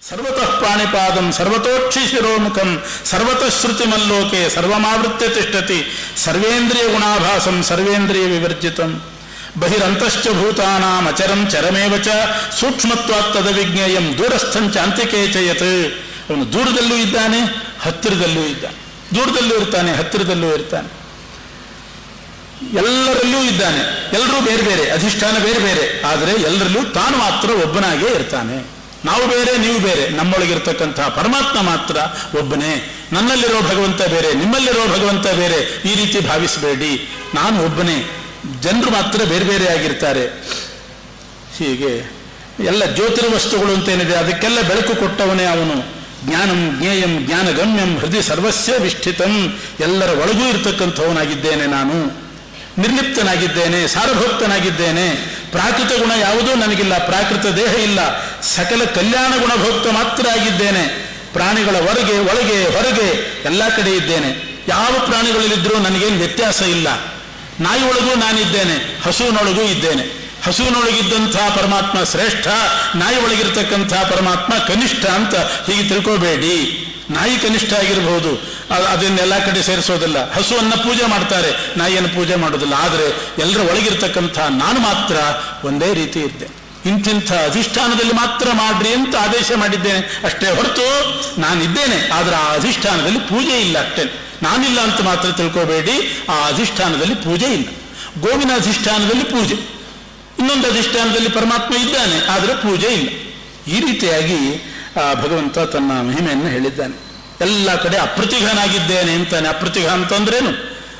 ಸರ್ವತಃ ಪಾಣಿಪಾದಂ ಸರ್ವತೋಕ್ಷಿ ಶಿರೋಮುಖಂ ಸರ್ವತಃ ಶ್ರುತಿಮಲ್ಲೋಕೆ ಸರ್ವಮಾವೃತ್ಯ ತಿಷ್ಠತಿ ಸರ್ವೇಂದ್ರಿಯ ಗುಣಾಭಾಸಂ ಸರ್ವೇಂದ್ರಿಯ ವಿವರ್ಜಿತಂ ಬಹಿರಂತಶ್ಚ ಭೂತಾನಾಂ ಅಚರಂ ಚರಮೇವ ಚ ಸೂಕ್ಷ್ಮತ್ವಾತ್ ತದವಿಜ್ಞೇಯಂ ದೂರಸ್ಥಂಚ ಅಂತಿಕೆ ಚಯತ್ ಅವನು ದೂರದಲ್ಲೂ ಇದ್ದಾನೆ ಹತ್ತಿರದಲ್ಲೂ ಇದ್ದಾನೆ ದೂರದಲ್ಲೂ ಇರ್ತಾನೆ ಹತ್ತಿರದಲ್ಲೂ ಇರ್ತಾನೆ ಎಲ್ಲರಲ್ಲೂ ಇದ್ದಾನೆ ಎಲ್ಲರೂ ಬೇರೆ ಬೇರೆ ಅಧಿಷ್ಠಾನ ಬೇರೆ ಬೇರೆ ಆದರೆ ಎಲ್ಲರಲ್ಲೂ ತಾನು ಮಾತ್ರ ಒಬ್ಬನಾಗೇ ಇರ್ತಾನೆ ನಾವು ಬೇರೆ ನೀವು ಬೇರೆ ನಮ್ಮೊಳಗಿರ್ತಕ್ಕಂತಹ ಪರಮಾತ್ಮ ಮಾತ್ರ ಒಬ್ಬನೇ ನನ್ನಲ್ಲಿರೋ ಭಗವಂತ ಬೇರೆ ನಿಮ್ಮಲ್ಲಿರೋ ಭಗವಂತ ಬೇರೆ ಈ ರೀತಿ ಭಾವಿಸಬೇಡಿ ನಾನು ಒಬ್ಬನೇ ಜನರು ಮಾತ್ರ ಬೇರೆ ಬೇರೆ ಆಗಿರ್ತಾರೆ ಹೀಗೆ ಎಲ್ಲ ಜ್ಯೋತಿರ್ವಸ್ತುಗಳು ಅಂತೇನಿದೆ ಅದಕ್ಕೆಲ್ಲ ಬೆಳಕು ಕೊಟ್ಟವನೇ ಅವನು ಜ್ಞಾನಂ ಜ್ಞೇಯಂ ಜ್ಞಾನಗಮ್ಯಂ ಹೃದಯ ಸರ್ವಸ್ಯ ವಿಷ್ಠಿತಂ ಎಲ್ಲರ ಒಳಗೂ ಇರತಕ್ಕಂಥವನಾಗಿದ್ದೇನೆ ನಾನು ನಿರ್ಲಿಪ್ತನಾಗಿದ್ದೇನೆ ಸಾರಭೋಕ್ತನಾಗಿದ್ದೇನೆ ಪ್ರಾಕೃತ ಗುಣ ಯಾವುದೂ ನನಗಿಲ್ಲ ಪ್ರಾಕೃತ ದೇಹ ಇಲ್ಲ ಸಕಲ ಕಲ್ಯಾಣ ಗುಣಭೋಕ್ತ ಮಾತ್ರ ಆಗಿದ್ದೇನೆ ಪ್ರಾಣಿಗಳ ಹೊರಗೆ ಒಳಗೆ ಹೊರಗೆ ಎಲ್ಲ ಕಡೆ ಇದ್ದೇನೆ ಯಾವ ಪ್ರಾಣಿಗಳಲ್ಲಿದ್ದರೂ ನನಗೇನು ವ್ಯತ್ಯಾಸ ಇಲ್ಲ ನಾಯಿ ಒಳಗೂ ನಾನಿದ್ದೇನೆ ಹಸುವಿನೊಳಗೂ ಇದ್ದೇನೆ ಹಸುವಿನೊಳಗಿದ್ದಂಥ ಪರಮಾತ್ಮ ಶ್ರೇಷ್ಠ ನಾಯಿ ಒಳಗಿರ್ತಕ್ಕಂಥ ಪರಮಾತ್ಮ ಕನಿಷ್ಠ ಅಂತ ಹೀಗೆ ತಿಳ್ಕೋಬೇಡಿ ನಾಯಿ ಕನಿಷ್ಠ ಆಗಿರಬಹುದು ಅ- ಅದನ್ನೆಲ್ಲ ಕಡೆ ಸೇರಿಸೋದಿಲ್ಲ ಹಸುವನ್ನ ಪೂಜೆ ಮಾಡ್ತಾರೆ ನಾಯಿಯನ್ನು ಪೂಜೆ ಮಾಡೋದಿಲ್ಲ ಆದರೆ ಎಲ್ಲರ ಒಳಗಿರ್ತಕ್ಕಂಥ ನಾನು ಮಾತ್ರ ಒಂದೇ ರೀತಿ ಇದ್ದೆ ಇಂತಿಂಥ ಅಧಿಷ್ಠಾನದಲ್ಲಿ ಮಾತ್ರ ಮಾಡ್ರಿ ಅಂತ ಆದೇಶ ಮಾಡಿದ್ದೇನೆ ಅಷ್ಟೇ ಹೊರತು ನಾನಿದ್ದೇನೆ ಆದರೆ ಆ ಅಧಿಷ್ಠಾನದಲ್ಲಿ ಪೂಜೆ ಇಲ್ಲ ಅಷ್ಟೇ ನಾನಿಲ್ಲ ಅಂತ ಮಾತ್ರ ತಿಳ್ಕೋಬೇಡಿ ಆ ಅಧಿಷ್ಠಾನದಲ್ಲಿ ಪೂಜೆ ಇಲ್ಲ ಗೋವಿನ ಅಧಿಷ್ಠಾನದಲ್ಲಿ ಪೂಜೆ ಇನ್ನೊಂದು ಅಧಿಷ್ಠಾನದಲ್ಲಿ ಪರಮಾತ್ಮ ಇದ್ದಾನೆ ಆದರೆ ಪೂಜೆ ಇಲ್ಲ ಈ ರೀತಿಯಾಗಿ ಆ ಭಗವಂತ ತನ್ನ ಮಹಿಮೆಯನ್ನು ಹೇಳಿದ್ದಾನೆ ಎಲ್ಲ ಕಡೆ ಅಪ್ರತಿಘನಾಗಿದ್ದೇನೆ ಅಂತಾನೆ ಅಪ್ರತಿಘ ಅಂತಂದ್ರೇನು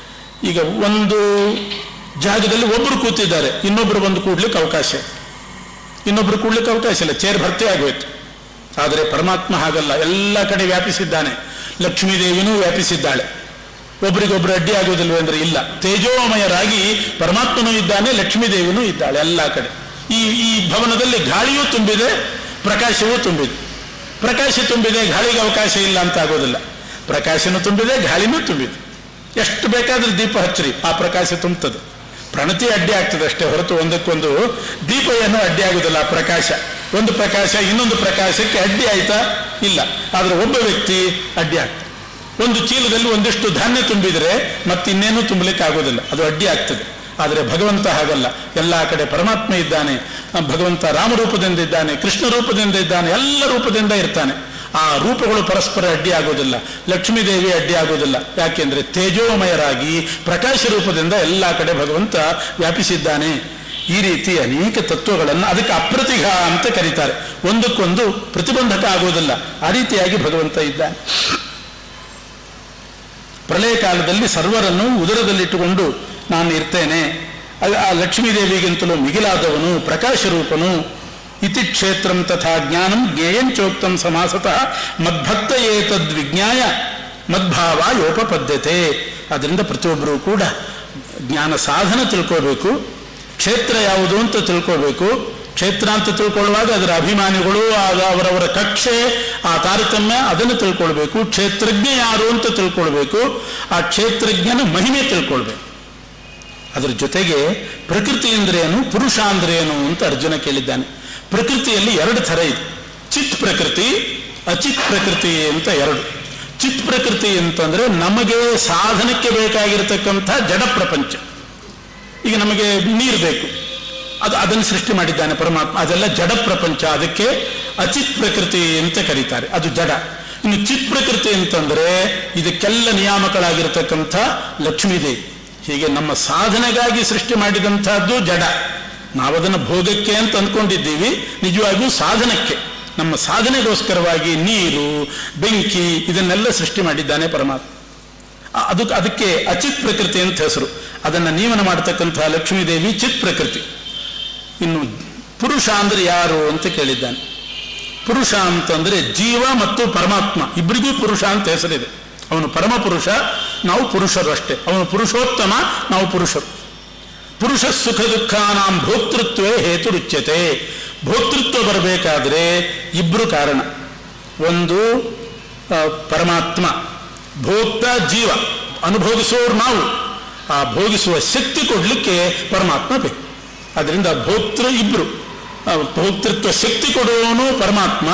ಈಗ ಒಂದು ಜಾಗದಲ್ಲಿ ಒಬ್ಬರು ಕೂತಿದ್ದಾರೆ ಇನ್ನೊಬ್ಬರು ಬಂದು ಕೂಡ್ಲಿಕ್ಕೆ ಅವಕಾಶ ಇದೆ. ಇನ್ನೊಬ್ರು ಕೂಡ್ಲಿಕ್ಕೆ ಅವಕಾಶ ಇಲ್ಲ ಚೇರ್ ಭರ್ತಿ ಆಗೋಯ್ತು ಆದರೆ ಪರಮಾತ್ಮ ಹಾಗಲ್ಲ ಎಲ್ಲ ಕಡೆ ವ್ಯಾಪಿಸಿದ್ದಾನೆ ಲಕ್ಷ್ಮೀದೇವಿನೂ ವ್ಯಾಪಿಸಿದ್ದಾಳೆ ಒಬ್ರಿಗೊಬ್ರು ಅಡ್ಡಿ ಆಗೋದಿಲ್ವ ಅಂದ್ರೆ ಇಲ್ಲ ತೇಜೋಮಯರಾಗಿ ಪರಮಾತ್ಮನೂ ಇದ್ದಾನೆ ಲಕ್ಷ್ಮೀದೇವಿನೂ ಇದ್ದಾಳೆ ಎಲ್ಲ ಕಡೆ ಈ ಈ ಭವನದಲ್ಲಿ ಗಾಳಿಯೂ ತುಂಬಿದೆ ಪ್ರಕಾಶವೂ ತುಂಬಿದೆ ಪ್ರಕಾಶ ತುಂಬಿದೆ ಗಾಳಿಗೆ ಅವಕಾಶ ಇಲ್ಲ ಅಂತ ಆಗೋದಿಲ್ಲ ಪ್ರಕಾಶನೂ ತುಂಬಿದೆ ಗಾಳಿನೂ ತುಂಬಿದೆ ಎಷ್ಟು ಬೇಕಾದ್ರೆ ದೀಪ ಹಚ್ಚ್ರಿ ಆ ಪ್ರಕಾಶ ತುಂಬುತ್ತದೆ ಪ್ರಣತಿ ಅಡ್ಡಿ ಆಗ್ತದೆ ಅಷ್ಟೇ ಹೊರತು ಒಂದಕ್ಕೊಂದು ದೀಪ ಏನೂ ಅಡ್ಡಿ ಆಗುದಿಲ್ಲ ಆ ಪ್ರಕಾಶ ಒಂದು ಪ್ರಕಾಶ ಇನ್ನೊಂದು ಪ್ರಕಾಶಕ್ಕೆ ಅಡ್ಡಿ ಆಯ್ತಾ ಇಲ್ಲ ಆದ್ರೆ ಒಬ್ಬ ವ್ಯಕ್ತಿ ಅಡ್ಡಿ ಆಗ್ತದೆ ಒಂದು ಚೀಲದಲ್ಲಿ ಒಂದಿಷ್ಟು ಧಾನ್ಯ ತುಂಬಿದರೆ ಮತ್ತಿನ್ನೇನೂ ತುಂಬಲಿಕ್ಕೆ ಆಗೋದಿಲ್ಲ ಅದು ಅಡ್ಡಿ ಆಗ್ತದೆ ಆದರೆ ಭಗವಂತ ಹಾಗಲ್ಲ ಎಲ್ಲ ಕಡೆ ಪರಮಾತ್ಮ ಇದ್ದಾನೆ ಆ ಭಗವಂತ ರಾಮರೂಪದಿಂದ ಇದ್ದಾನೆ ಕೃಷ್ಣ ರೂಪದಿಂದ ಇದ್ದಾನೆ ಎಲ್ಲ ರೂಪದಿಂದ ಇರ್ತಾನೆ ಆ ರೂಪಗಳು ಪರಸ್ಪರ ಅಡ್ಡಿ ಆಗೋದಿಲ್ಲ ಲಕ್ಷ್ಮೀದೇವಿ ಅಡ್ಡಿ ಆಗೋದಿಲ್ಲ ಯಾಕೆಂದ್ರೆ ತೇಜೋಮಯರಾಗಿ ಪ್ರಕಾಶ ರೂಪದಿಂದ ಎಲ್ಲ ಕಡೆ ಭಗವಂತ ವ್ಯಾಪಿಸಿದ್ದಾನೆ ಈ ರೀತಿ ಅನೇಕ ತತ್ವಗಳನ್ನು ಅದಕ್ಕೆ ಅಪ್ರತಿಘ ಅಂತ ಕರೀತಾರೆ ಒಂದಕ್ಕೊಂದು ಪ್ರತಿಬಂಧಕ ಆಗೋದಿಲ್ಲ ಆ ರೀತಿಯಾಗಿ ಭಗವಂತ ಇದ್ದಾನೆ ಪ್ರಳಯ ಕಾಲದಲ್ಲಿ ಸರ್ವರನ್ನು ಉದರದಲ್ಲಿಟ್ಟುಕೊಂಡು ನಾನು ಇರ್ತೇನೆ ಆ- ಆ ಲಕ್ಷ್ಮೀದೇವಿಗಿಂತಲೂ ಮಿಗಿಲಾದವನು ಪ್ರಕಾಶ ರೂಪನು ಇತಿ ಕ್ಷೇತ್ರಂ ತಥಾ ಜ್ಞಾನಂ ಜ್ಞೇಯಂಚೋಕ್ತಂ ಸಮಾಸತಃ ಮದ್ಭಕ್ತ ಏತದ್ವಿಜ್ಞಾಯ ಮದ್ಭಾವ ಯೋಪಪದ್ಧತೆ ಅದರಿಂದ ಪ್ರತಿಯೊಬ್ಬರೂ ಕೂಡ ಜ್ಞಾನ ಸಾಧನ ತಿಳ್ಕೋಬೇಕು ಕ್ಷೇತ್ರ ಯಾವುದು ಅಂತ ತಿಳ್ಕೋಬೇಕು ಕ್ಷೇತ್ರ ಅಂತ ತಿಳ್ಕೊಳ್ಳುವಾಗ ಅದರ ಅಭಿಮಾನಿಗಳು ಆಗ ಅವರವರ ಕಕ್ಷೆ ಆ ತಾರತಮ್ಯ ಅದನ್ನು ತಿಳ್ಕೊಳ್ಬೇಕು ಕ್ಷೇತ್ರಜ್ಞ ಯಾರು ಅಂತ ತಿಳ್ಕೊಳ್ಬೇಕು ಆ ಕ್ಷೇತ್ರಜ್ಞನ ಮಹಿಮೆ ತಿಳ್ಕೊಳ್ಬೇಕು ಅದರ ಜೊತೆಗೆ ಪ್ರಕೃತಿ ಅಂದ್ರೇನು ಪುರುಷ ಅಂದ್ರೇನು ಅಂತ ಅರ್ಜುನ ಕೇಳಿದ್ದಾನೆ ಪ್ರಕೃತಿಯಲ್ಲಿ ಎರಡು ಥರ ಇದೆ ಚಿತ್ ಪ್ರಕೃತಿ ಅಚಿತ್ ಪ್ರಕೃತಿ ಅಂತ ಎರಡು ಚಿತ್ ಪ್ರಕೃತಿ ಅಂತಂದ್ರೆ ನಮಗೆ ಸಾಧನಕ್ಕೆ ಬೇಕಾಗಿರತಕ್ಕಂಥ ಜಡ ಪ್ರಪಂಚ ಈಗ ನಮಗೆ ನೀರು ಬೇಕು ಅದು ಅದನ್ನು ಸೃಷ್ಟಿ ಮಾಡಿದ್ದಾನೆ ಪರಮಾತ್ಮ ಅದೆಲ್ಲ ಜಡ ಪ್ರಪಂಚ ಅದಕ್ಕೆ ಅಚಿತ್ ಪ್ರಕೃತಿ ಅಂತ ಕರೀತಾರೆ ಅದು ಜಡ ಇನ್ನು ಚಿತ್ ಪ್ರಕೃತಿ ಅಂತಂದ್ರೆ ಇದಕ್ಕೆಲ್ಲ ನಿಯಾಮಕಳಾಗಿರ್ತಕ್ಕಂಥ ಲಕ್ಷ್ಮೀದೇವಿ ಹೀಗೆ ನಮ್ಮ ಸಾಧನೆಗಾಗಿ ಸೃಷ್ಟಿ ಮಾಡಿದಂತಹದ್ದು ಜಡ ನಾವದನ್ನು ಭೋಗಕ್ಕೆ ಅಂತ ಅಂದ್ಕೊಂಡಿದ್ದೀವಿ ನಿಜವಾಗಿಯೂ ಸಾಧನಕ್ಕೆ ನಮ್ಮ ಸಾಧನೆಗೋಸ್ಕರವಾಗಿ ನೀರು ಬೆಂಕಿ ಇದನ್ನೆಲ್ಲ ಸೃಷ್ಟಿ ಮಾಡಿದ್ದಾನೆ ಪರಮಾತ್ಮ ಆ- ಅದಕ್ಕೆ ಅದಕ್ಕೆ ಅಚಿತ್ ಪ್ರಕೃತಿ ಅಂತ ಹೆಸರು ಅದನ್ನು ನಿಯಮನ ಮಾಡತಕ್ಕಂತಹ ಲಕ್ಷ್ಮೀದೇವಿ ಚಿತ್ ಪ್ರಕೃತಿ ಇನ್ನು ಪುರುಷ ಅಂದ್ರೆ ಯಾರು ಅಂತ ಕೇಳಿದ್ದಾನೆ ಪುರುಷ ಅಂತಂದ್ರೆ ಜೀವ ಮತ್ತು ಪರಮಾತ್ಮ ಇಬ್ಬರಿಗೂ ಪುರುಷ ಅಂತ ಹೆಸರಿದೆ ಅವನು ಪರಮ ಪುರುಷ ನಾವು ಪುರುಷರು ಅಷ್ಟೇ ಅವನು ಪುರುಷೋತ್ತಮ ನಾವು ಪುರುಷರು ಪುರುಷ ಸುಖ ದುಃಖಾನಾಂ ಭೋಕ್ತೃತ್ವೇ ಹೇತುರುಚ್ಯತೆ ಭೋಕ್ತೃತ್ವ ಬರಬೇಕಾದ್ರೆ ಇಬ್ರು ಕಾರಣ ಒಂದು ಆ, ಪರಮಾತ್ಮ ಭೋಕ್ತ ಜೀವ ಅನುಭೋಗಿಸುವವರು ನಾವು ಆ ಭೋಗಿಸುವ ಶಕ್ತಿ ಕೊಡಲಿಕ್ಕೆ ಪರಮಾತ್ಮ ಬೇಕು ಅದರಿಂದ ಭೋಕ್ತೃ ಇಬ್ರು ಆ, ಭೋಕ್ತೃತ್ವ ಶಕ್ತಿ ಕೊಡುವವನು ಪರಮಾತ್ಮ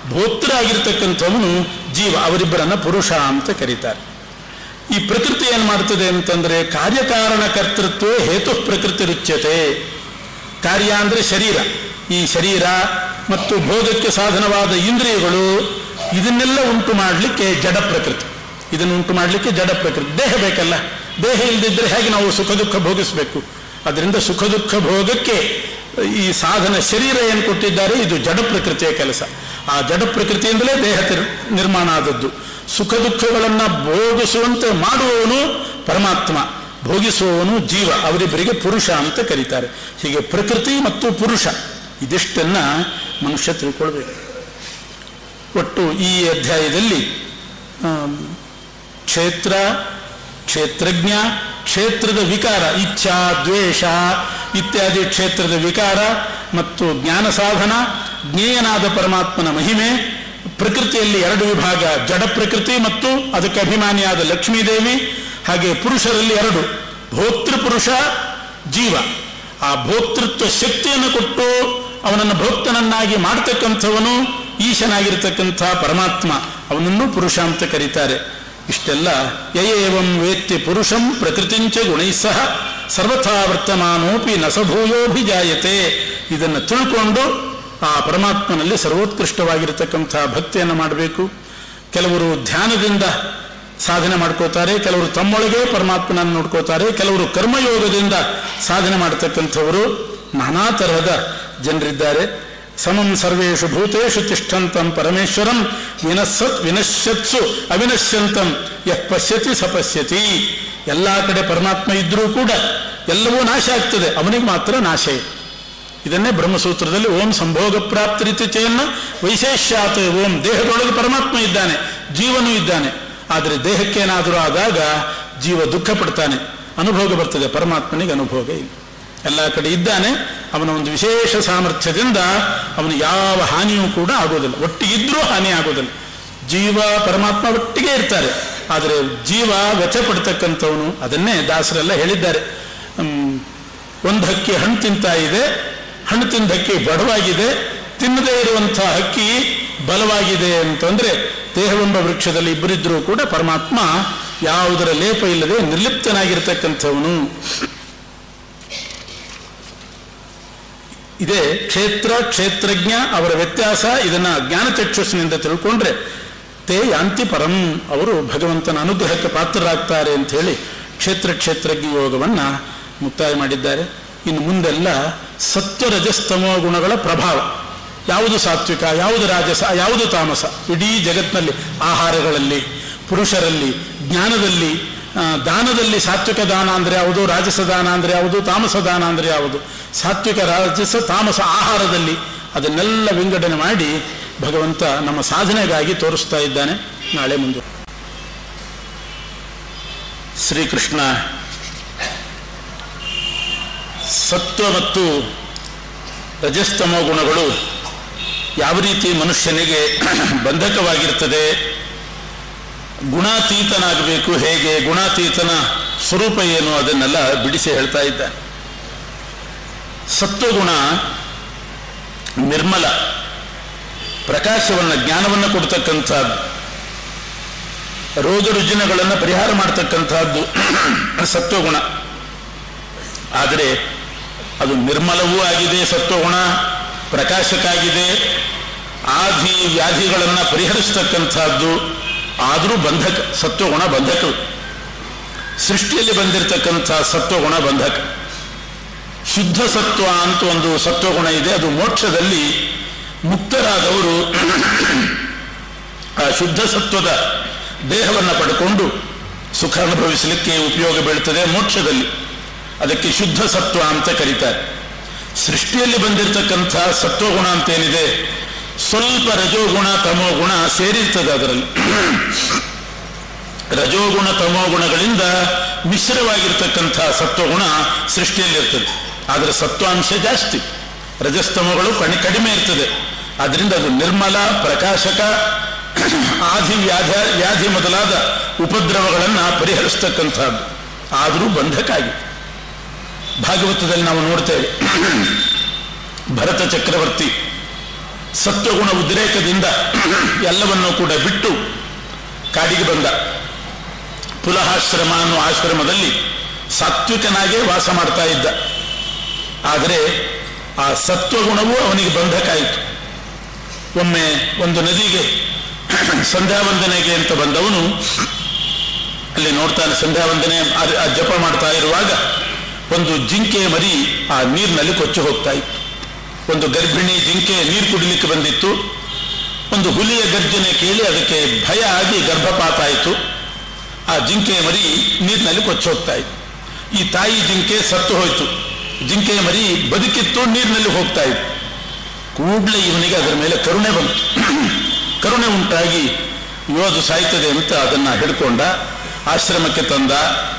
ಭೋಕ್ತೃ ಆಗಿರ್ತಕ್ಕಂಥವನು ಜೀವ ಅವರಿಬ್ಬರನ್ನ ಪುರುಷ ಅಂತ ಕರೀತಾರೆ ಈ ಪ್ರಕೃತಿ ಏನು ಮಾಡ್ತದೆ ಅಂತಂದ್ರೆ ಕಾರ್ಯಕಾರಣ ಕರ್ತೃತ್ವ ಹೇತು ಪ್ರಕೃತಿ ರುಚ್ಯತೆ ಕಾರ್ಯ ಅಂದ್ರೆ ಶರೀರ ಈ ಶರೀರ ಮತ್ತು ಭೋಗಕ್ಕೆ ಸಾಧನವಾದ ಇಂದ್ರಿಯಗಳು ಇದನ್ನೆಲ್ಲ ಉಂಟು ಮಾಡಲಿಕ್ಕೆ ಜಡ ಪ್ರಕೃತಿ ಇದನ್ನು ಉಂಟು ಮಾಡಲಿಕ್ಕೆ ಜಡ ಪ್ರಕೃತಿ ದೇಹ ಬೇಕಲ್ಲ ದೇಹ ಇಲ್ಲದಿದ್ದರೆ ಹೇಗೆ ನಾವು ಸುಖ ದುಃಖ ಭೋಗಿಸಬೇಕು ಅದರಿಂದ ಸುಖ ದುಃಖ ಭೋಗಕ್ಕೆ ಈ ಸಾಧನ ಶರೀರ ಏನು ಕೊಟ್ಟಿದ್ದಾರೆ ಇದು ಜಡ ಪ್ರಕೃತಿಯ ಕೆಲಸ ಆ ಜಡ ಪ್ರಕೃತಿಯಿಂದಲೇ ದೇಹ ತಿರ್- ನಿರ್ಮಾಣ ಆದದ್ದು ಸುಖ ದುಃಖಗಳನ್ನು ಭೋಗಿಸುವಂತೆ ಮಾಡುವವನು ಪರಮಾತ್ಮ ಭೋಗಿಸುವವನು ಜೀವ ಅವರಿಬ್ಬರಿಗೆ ಪುರುಷ ಅಂತ ಕರೀತಾರೆ ಹೀಗೆ ಪ್ರಕೃತಿ ಮತ್ತು ಪುರುಷ ಇದಿಷ್ಟನ್ನ ಮನುಷ್ಯ ತಿಳ್ಕೊಳ್ಬೇಕು ಒಟ್ಟು ಈ ಅಧ್ಯಾಯದಲ್ಲಿ ಆಮ್, ಕ್ಷೇತ್ರ ಕ್ಷೇತ್ರಜ್ಞ ಕ್ಷೇತ್ರದ ವಿಕಾರ ಇಚ್ಛಾ ದ್ವೇಷ ಇತ್ಯಾದಿ ಕ್ಷೇತ್ರದ ವಿಕಾರ ಮತ್ತು ಜ್ಞಾನ ಸಾಧನ ಜ್ಞೇಯನಾದ ಪರಮಾತ್ಮನ ಮಹಿಮೆ ಪ್ರಕೃತಿಯಲ್ಲಿ ಎರಡು ವಿಭಾಗ ಜಡ ಪ್ರಕೃತಿ ಮತ್ತು ಅದಕ್ಕೆ ಅಭಿಮಾನಿಯಾದ ಲಕ್ಷ್ಮೀದೇವಿ ಹಾಗೆ ಪುರುಷರಲ್ಲಿ ಎರಡು ಭೋಕ್ತೃ ಪುರುಷ ಜೀವ ಆ ಭೋಕ್ತೃತ್ವ ಶಕ್ತಿಯನ್ನು ಕೊಟ್ಟು ಅವನನ್ನು ಭೋಕ್ತನನ್ನಾಗಿ ಮಾಡ್ತಕ್ಕಂಥವನು ಈಶನಾಗಿರ್ತಕ್ಕಂಥ ಪರಮಾತ್ಮ ಅವನನ್ನು ಪುರುಷ ಅಂತ ಕರೀತಾರೆ ಇಷ್ಟೆಲ್ಲ ಯಯೇವಂ ವೇತ್ತಿ ಪುರುಷಂ ಪ್ರಕೃತಿಂಚ ಗುಣೈಸ್ಸಹ ಸರ್ವಥಾ ವರ್ತಮಾನೋಪಿ ನಸಭೂಯೋಭಿಜಾಯತೆ ಇದನ್ನು ತಿಳ್ಕೊಂಡು ಆ ಪರಮಾತ್ಮನಲ್ಲಿ ಸರ್ವೋತ್ಕೃಷ್ಟವಾಗಿರತಕ್ಕಂಥ ಭಕ್ತಿಯನ್ನು ಮಾಡಬೇಕು ಕೆಲವರು ಧ್ಯಾನದಿಂದ ಸಾಧನೆ ಮಾಡ್ಕೋತಾರೆ ಕೆಲವರು ತಮ್ಮೊಳಗೆ ಪರಮಾತ್ಮನನ್ನು ನೋಡ್ಕೋತಾರೆ ಕೆಲವರು ಕರ್ಮಯೋಗದಿಂದ ಸಾಧನೆ ಮಾಡತಕ್ಕಂಥವರು ನಾನಾ ತರಹದ ಜನರಿದ್ದಾರೆ ಸಮಂ ಸರ್ವೇಷು ಭೂತೇಷು ತಿಷ್ಠಂತಂ ಪರಮೇಶ್ವರಂ ವಿನಸ್ಸತ್ ವಿನಶ್ಯತ್ಸು ಅವಿನಶ್ಯಂತಂ ಯಃ ಪಶ್ಯತಿ ಸಪಶ್ಯತಿ ಎಲ್ಲ ಕಡೆ ಪರಮಾತ್ಮ ಇದ್ರೂ ಕೂಡ ಎಲ್ಲವೂ ನಾಶ ಆಗ್ತದೆ ಅವನಿಗೆ ಮಾತ್ರ ನಾಶ ಇದೆ ಇದನ್ನೇ ಬ್ರಹ್ಮಸೂತ್ರದಲ್ಲಿ ಓಂ ಸಂಭೋಗ ಪ್ರಾಪ್ತಿ ರೀತಿ ಚೇನ್ನ ವೈಶೇಷ್ಯಾತ್ ಓಂ ದೇಹದೊಳಗೆ ಪರಮಾತ್ಮ ಇದ್ದಾನೆ ಜೀವನೂ ಇದ್ದಾನೆ ಆದರೆ ದೇಹಕ್ಕೇನಾದರೂ ಆದಾಗ ಜೀವ ದುಃಖ ಪಡ್ತಾನೆ ಅನುಭೋಗ ಬರ್ತದೆ ಪರಮಾತ್ಮನಿಗೆ ಅನುಭೋಗ ಇಲ್ಲ ಎಲ್ಲ ಕಡೆ ಇದ್ದಾನೆ ಅವನ ಒಂದು ವಿಶೇಷ ಸಾಮರ್ಥ್ಯದಿಂದ ಅವನು ಯಾವ ಹಾನಿಯೂ ಕೂಡ ಆಗೋದಿಲ್ಲ ಒಟ್ಟಿಗಿದ್ರೂ ಹಾನಿ ಆಗೋದಿಲ್ಲ ಜೀವ ಪರಮಾತ್ಮ ಒಟ್ಟಿಗೆ ಇರ್ತಾರೆ ಆದರೆ ಜೀವ ವ್ಯಥೆ ಪಡ್ತಕ್ಕಂಥವನು ಅದನ್ನೇ ದಾಸರೆಲ್ಲ ಹೇಳಿದ್ದಾರೆ ಹ್ಮ್, ಒಂದು ಹಕ್ಕಿ ಹಣ್ಣು ತಿಂತಾ ಇದೆ ಹಣ್ಣು ತಿಂದ ಹಕ್ಕಿ ಬಡವಾಗಿದೆ ತಿನ್ನದೇ ಇರುವಂಥ ಹಕ್ಕಿ ಬಲವಾಗಿದೆ ಅಂತಂದ್ರೆ ದೇಹವೆಂಬ ವೃಕ್ಷದಲ್ಲಿ ಇಬ್ಬರಿದ್ರೂ ಕೂಡ ಪರಮಾತ್ಮ ಯಾವುದರ ಲೇಪ ಇಲ್ಲದೆ ನಿರ್ಲಿಪ್ತನಾಗಿರ್ತಕ್ಕಂಥವನು ಇದೇ ಕ್ಷೇತ್ರ ಕ್ಷೇತ್ರಜ್ಞ ಅವರ ವ್ಯತ್ಯಾಸ ಇದನ್ನ ಜ್ಞಾನ ಚಕ್ಷುಸ್ಸಿನಿಂದ ತಿಳ್ಕೊಂಡ್ರೆ ತೇ ಯಾಂತಿ ಪರಂ ಅವರು ಭಗವಂತನ ಅನುಗ್ರಹಕ್ಕೆ ಪಾತ್ರರಾಗ್ತಾರೆ ಅಂತ ಹೇಳಿ ಕ್ಷೇತ್ರ ಕ್ಷೇತ್ರಜ್ಞ ಯೋಗವನ್ನ ಮುಕ್ತಾಯ ಮಾಡಿದ್ದಾರೆ ಇನ್ನು ಮುಂದೆಲ್ಲ ಸತ್ವ ರಜಸ್ತಮೋ ಗುಣಗಳ ಪ್ರಭಾವ ಯಾವುದು ಸಾತ್ವಿಕ ಯಾವುದು ರಾಜಸ ಯಾವುದು ತಾಮಸ ಇಡೀ ಜಗತ್ತಿನಲ್ಲಿ ಆಹಾರಗಳಲ್ಲಿ ಪುರುಷರಲ್ಲಿ ಜ್ಞಾನದಲ್ಲಿ ಆ, ದಾನದಲ್ಲಿ ಸಾತ್ವಿಕ ದಾನ ಅಂದರೆ ಯಾವುದು ರಾಜಸ ದಾನ ಅಂದರೆ ಯಾವುದು ತಾಮಸ ದಾನ ಅಂದರೆ ಯಾವುದು ಸಾತ್ವಿಕ ರಾಜಸ ತಾಮಸ ಆಹಾರದಲ್ಲಿ ಅದನ್ನೆಲ್ಲ ವಿಂಗಡಣೆ ಮಾಡಿ ಭಗವಂತ ನಮ್ಮ ಸಾಧನೆಗಾಗಿ ತೋರಿಸ್ತಾ ಇದ್ದಾನೆ ನಾಳೆ ಮುಂದೆ ಶ್ರೀಕೃಷ್ಣ ಸತ್ವ ಮತ್ತು ರಜಸ್ತಮೋ ಗುಣಗಳು ಯಾವ ರೀತಿ ಮನುಷ್ಯನಿಗೆ ಬಂಧಕವಾಗಿರ್ತದೆ ಗುಣಾತೀತನಾಗಬೇಕು ಹೇಗೆ ಗುಣಾತೀತನ ಸ್ವರೂಪ ಏನು ಅದನ್ನೆಲ್ಲ ಬಿಡಿಸಿ ಹೇಳ್ತಾ ಇದ್ದಾನೆ ಸತ್ವಗುಣ ನಿರ್ಮಲ ಪ್ರಕಾಶವನ್ನು ಜ್ಞಾನವನ್ನು ಕೊಡ್ತಕ್ಕಂಥದ್ದು ರೋಗ ರುಜಿನಗಳನ್ನು ಪರಿಹಾರ ಮಾಡ್ತಕ್ಕಂಥದ್ದು ಸತ್ವಗುಣ ಆದರೆ ಅದು ನಿರ್ಮಲವೂ ಆಗಿದೆ ಸತ್ವಗುಣ ಪ್ರಕಾಶಕ್ಕಾಗಿದೆ ಆಧಿ ವ್ಯಾಧಿಗಳನ್ನು ಪರಿಹರಿಸ್ತಕ್ಕಂಥದ್ದು ಆದರೂ ಬಂಧಕ ಸತ್ವಗುಣ ಬಂಧಕ ಸೃಷ್ಟಿಯಲ್ಲಿ ಬಂದಿರತಕ್ಕಂಥ ಸತ್ವಗುಣ ಬಂಧಕ ಶುದ್ಧ ಸತ್ವ ಅಂತ ಒಂದು ಸತ್ವಗುಣ ಇದೆ ಅದು ಮೋಕ್ಷದಲ್ಲಿ ಮುಕ್ತರಾದವರು ಆ ಶುದ್ಧ ಸತ್ವದ ದೇಹವನ್ನು ಪಡ್ಕೊಂಡು ಸುಖ ಅನುಭವಿಸಲಿಕ್ಕೆ ಉಪಯೋಗ ಬೀಳ್ತದೆ ಮೋಕ್ಷದಲ್ಲಿ ಅದಕ್ಕೆ ಶುದ್ಧ ಸತ್ವ ಅಂತ ಕರೀತಾರೆ ಸೃಷ್ಟಿಯಲ್ಲಿ ಬಂದಿರತಕ್ಕಂಥ ಸತ್ವಗುಣ ಅಂತೇನಿದೆ ಸ್ವಲ್ಪ ರಜೋಗುಣ ತಮೋಗುಣ ಸೇರಿರ್ತದೆ ಅದರಲ್ಲಿ ರಜೋಗುಣ ತಮೋಗುಣಗಳಿಂದ ಮಿಶ್ರವಾಗಿರ್ತಕ್ಕಂಥ ಸತ್ವಗುಣ ಸೃಷ್ಟಿಯಲ್ಲಿರ್ತದೆ ಆದರೆ ಸತ್ವಾಂಶ ಜಾಸ್ತಿ ರಜಸ್ತಮಗಳು ಕಣಿ ಕಡಿಮೆ ಇರ್ತದೆ ಅದರಿಂದ ಅದು ನಿರ್ಮಲ ಪ್ರಕಾಶಕ ಆದಿ ವ್ಯಾಧ ವ್ಯಾಧಿ ಮೊದಲಾದ ಉಪದ್ರವಗಳನ್ನು ಪರಿಹರಿಸ್ತಕ್ಕಂಥದ್ದು ಆದರೂ ಬಂಧಕಾಗಿ ಭಾಗವತದಲ್ಲಿ ನಾವು ನೋಡ್ತೇವೆ ಭರತ ಚಕ್ರವರ್ತಿ ಸತ್ವಗುಣ ಉದ್ರೇಕದಿಂದ ಎಲ್ಲವನ್ನೂ ಕೂಡ ಬಿಟ್ಟು ಕಾಡಿಗೆ ಬಂದ ಪುಲಹಾಶ್ರಮ ಅನ್ನುವ ಆಶ್ರಮದಲ್ಲಿ ಸಾತ್ವಿಕನಾಗೇ ವಾಸ ಮಾಡ್ತಾ ಇದ್ದ ಆದರೆ ಆ ಸತ್ವಗುಣವೂ ಅವನಿಗೆ ಬಂಧಕಾಯಿತು ಒಮ್ಮೆ ಒಂದು ನದಿಗೆ ಸಂಧ್ಯಾವಂದನೆಗೆ ಅಂತ ಬಂದವನು ಅಲ್ಲಿ ನೋಡ್ತಾನೆ ಸಂಧ್ಯಾವಂದನೆ ಆ- ಆ ಜಪ ಮಾಡ್ತಾ ಇರುವಾಗ ಒಂದು ಜಿಂಕೆ ಮರಿ ಆ ನೀರಿನಲ್ಲಿ ಕೊಚ್ಚಿ ಹೋಗ್ತಾ ಇತ್ತು ಒಂದು ಗರ್ಭಿಣಿ ಜಿಂಕೆ ನೀರು ಕುಡಿಲಿಕ್ಕೆ ಬಂದಿತ್ತು ಒಂದು ಹುಲಿಯ ಗರ್ಜನೆ ಕೇಳಿ ಅದಕ್ಕೆ ಭಯ ಆಗಿ ಗರ್ಭಪಾತ ಆಯಿತು ಆ ಜಿಂಕೆ ಮರಿ ನೀರಿನಲ್ಲಿ ಕೊಚ್ಚಿ ಹೋಗ್ತಾ ಇತ್ತು ಈ ತಾಯಿ ಜಿಂಕೆ ಸತ್ತು ಹೋಯಿತು ಜಿಂಕೆಯ ಮರಿ ಬದುಕಿತ್ತು ನೀರಿನಲ್ಲಿ ಹೋಗ್ತಾ ಇತ್ತು ಕೂಡಲೇ ಇವನಿಗೆ ಅದರ ಮೇಲೆ ಕರುಣೆ ಬಂತು ಕರುಣೆ ಉಂಟಾಗಿ ಯೋದು ಸಾಯ್ತದೆ ಅಂತ ಅದನ್ನ ಹಿಡ್ಕೊಂಡ ಆಶ್ರಮಕ್ಕೆ ತಂದ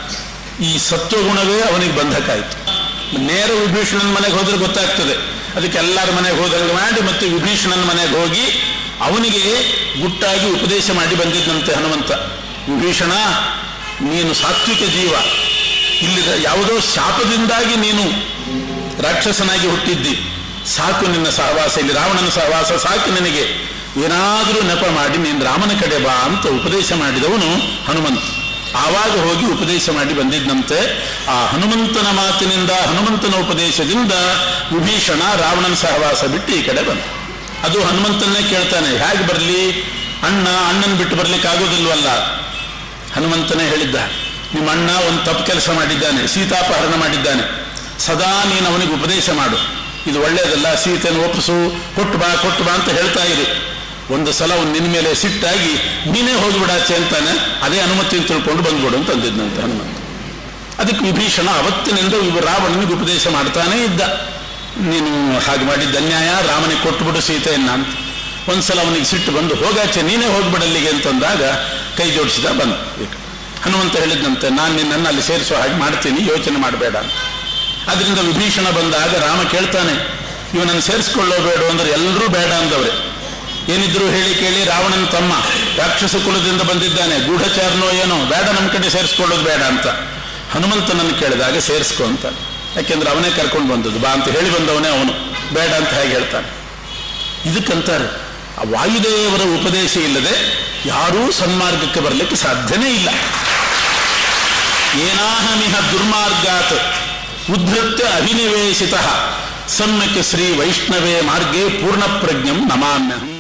ಈ ಸತ್ವಗುಣವೇ ಅವನಿಗೆ ಬಂಧಕಾಯಿತು ನೇರ ವಿಭೀಷಣನ ಮನೆಗೆ ಹೋದ್ರೆ ಗೊತ್ತಾಗ್ತದೆ ಅದಕ್ಕೆ ಎಲ್ಲರ ಮನೆಗೆ ಹೋದಂಗೆ ಮಾಡಿ ಮತ್ತೆ ವಿಭೀಷಣನ ಮನೆಗೆ ಹೋಗಿ ಅವನಿಗೆ ಗುಟ್ಟಾಗಿ ಉಪದೇಶ ಮಾಡಿ ಬಂದಿದ್ದಂತೆ ಹನುಮಂತ ವಿಭೀಷಣ ನೀನು ಸಾತ್ವಿಕ ಜೀವ ಇಲ್ಲಿ ಯಾವುದೋ ಶಾಪದಿಂದಾಗಿ ನೀನು ರಾಕ್ಷಸನಾಗಿ ಹುಟ್ಟಿದ್ದಿ ಸಾಕು ನಿನ್ನ ಸಹವಾಸ ಇಲ್ಲಿ ರಾವಣನ ಸಹವಾಸ ಸಾಕು ನಿನಗೆ ಏನಾದರೂ ನೆಪ ಮಾಡಿ ನೀನು ರಾಮನ ಕಡೆ ಬಾ ಅಂತ ಉಪದೇಶ ಮಾಡಿದವನು ಹನುಮಂತ ಆವಾಗ ಹೋಗಿ ಉಪದೇಶ ಮಾಡಿ ಬಂದಿದ್ದಂತೆ ಆ ಹನುಮಂತನ ಮಾತಿನಿಂದ ಹನುಮಂತನ ಉಪದೇಶದಿಂದ ವಿಭೀಷಣ ರಾವಣನ ಸಹವಾಸ ಬಿಟ್ಟು ಈ ಕಡೆ ಬಂದ ಅದು ಹನುಮಂತನ್ನೇ ಕೇಳ್ತಾನೆ ಹೇಗೆ ಬರಲಿ ಅಣ್ಣ ಅಣ್ಣನ ಬಿಟ್ಟು ಬರ್ಲಿಕ್ಕೆ ಆಗೋದಿಲ್ವಲ್ಲ ಹನುಮಂತನೇ ಹೇಳಿದ್ದ ನಿಮ್ಮ ಅಣ್ಣ ಒಂದು ತಪ್ಪು ಕೆಲಸ ಮಾಡಿದ್ದಾನೆ ಸೀತಾಪಹರಣ ಮಾಡಿದ್ದಾನೆ ಸದಾ ನೀನು ಅವನಿಗೆ ಉಪದೇಶ ಮಾಡು ಇದು ಒಳ್ಳೇದಲ್ಲ ಸೀತೆಯನ್ನು ಒಪ್ಪಿಸು ಕೊಟ್ಟು ಬಾ ಕೊಟ್ಟು ಬಾ ಅಂತ ಹೇಳ್ತಾ ಇರು ಒಂದು ಸಲ ಅವ್ನು ನಿನ್ನ ಮೇಲೆ ಸಿಟ್ಟಾಗಿ ನೀನೇ ಹೋಗಿಬಿಡಾಚೆ ಅಂತಾನೆ ಅದೇ ಅನುಮತಿಯನ್ನು ತಿಳ್ಕೊಂಡು ಬಂದ್ಬಿಡು ಅಂತ ಅಂದಿದ್ನಂತೆ ಹನುಮಂತ ಅದಕ್ಕೆ ವಿಭೀಷಣ ಅವತ್ತಿನಿಂದ ಇವ ರಾವಣನಿಗೆ ಉಪದೇಶ ಮಾಡ್ತಾನೇ ಇದ್ದ ನೀನು ಹಾಗೆ ಮಾಡಿದ್ದ ಅನ್ಯಾಯ ರಾಮನಿಗೆ ಕೊಟ್ಟುಬಿಡು ಸೀತೆಯನ್ನ ಅಂತ ಒಂದ್ಸಲ ಅವನಿಗೆ ಸಿಟ್ಟು ಬಂದು ಹೋಗಾಚೆ ನೀನೇ ಹೋಗ್ಬಿಡಲ್ಲಿಗೆ ಅಂತಂದಾಗ ಕೈ ಜೋಡಿಸಿದ ಬಂದ ಈಗ ಹನುಮಂತ ಹೇಳಿದ್ನಂತೆ ನಾನು ನಿನ್ನನ್ನು ಅಲ್ಲಿ ಸೇರಿಸೋ ಹಾಗೆ ಮಾಡ್ತೀನಿ ಯೋಚನೆ ಮಾಡಬೇಡ ಅಂತ ಅದರಿಂದ ವಿಭೀಷಣ ಬಂದಾಗ ರಾಮ ಕೇಳ್ತಾನೆ ಇವನನ್ನು ಸೇರಿಸ್ಕೊಳ್ಳೋ ಬೇಡ ಅಂದ್ರೆ ಎಲ್ಲರೂ ಬೇಡ ಅಂದವ್ರೆ ಏನಿದ್ರು ಹೇಳಿ ಕೇಳಿ ರಾವಣನ ತಮ್ಮ ರಾಕ್ಷಸ ಕುಲದಿಂದ ಬಂದಿದ್ದಾನೆ ಗೂಢಚಾರನೋ ಏನೋ ಬೇಡ ನಮ್ಮ ಕಡೆ ಸೇರಿಸ್ಕೊಳ್ಳೋದು ಬೇಡ ಅಂತ ಹನುಮಂತನನ್ನು ಕೇಳಿದಾಗ ಸೇರಿಸ್ಕೊ ಅಂತ ಯಾಕೆಂದ್ರೆ ಅವನೇ ಕರ್ಕೊಂಡು ಬಂದದ್ದು ಬಾ ಅಂತ ಹೇಳಿ ಬಂದವನೇ ಅವನು ಬೇಡ ಅಂತ ಹೇಗೆ ಹೇಳ್ತಾನೆ ಇದಕ್ಕಂತಾರೆ ಆ ವಾಯುದೇವರ ಉಪದೇಶ ಇಲ್ಲದೆ ಯಾರೂ ಸನ್ಮಾರ್ಗಕ್ಕೆ ಬರಲಿಕ್ಕೆ ಸಾಧ್ಯನೇ ಇಲ್ಲ ಏನಾಹಮಿಹ ದುರ್ಮಾರ್ಗಾತ್ ಉದ್ಧತ್ಯ ಅಭಿನಿವೇಶಿತ ಸಮ್ಯಕ್ ಶ್ರೀ ವೈಷ್ಣವೇ ಮಾರ್ಗೇ ಪೂರ್ಣ ಪ್ರಜ್ಞಂ ನಮಾಮ್ಯಹಂ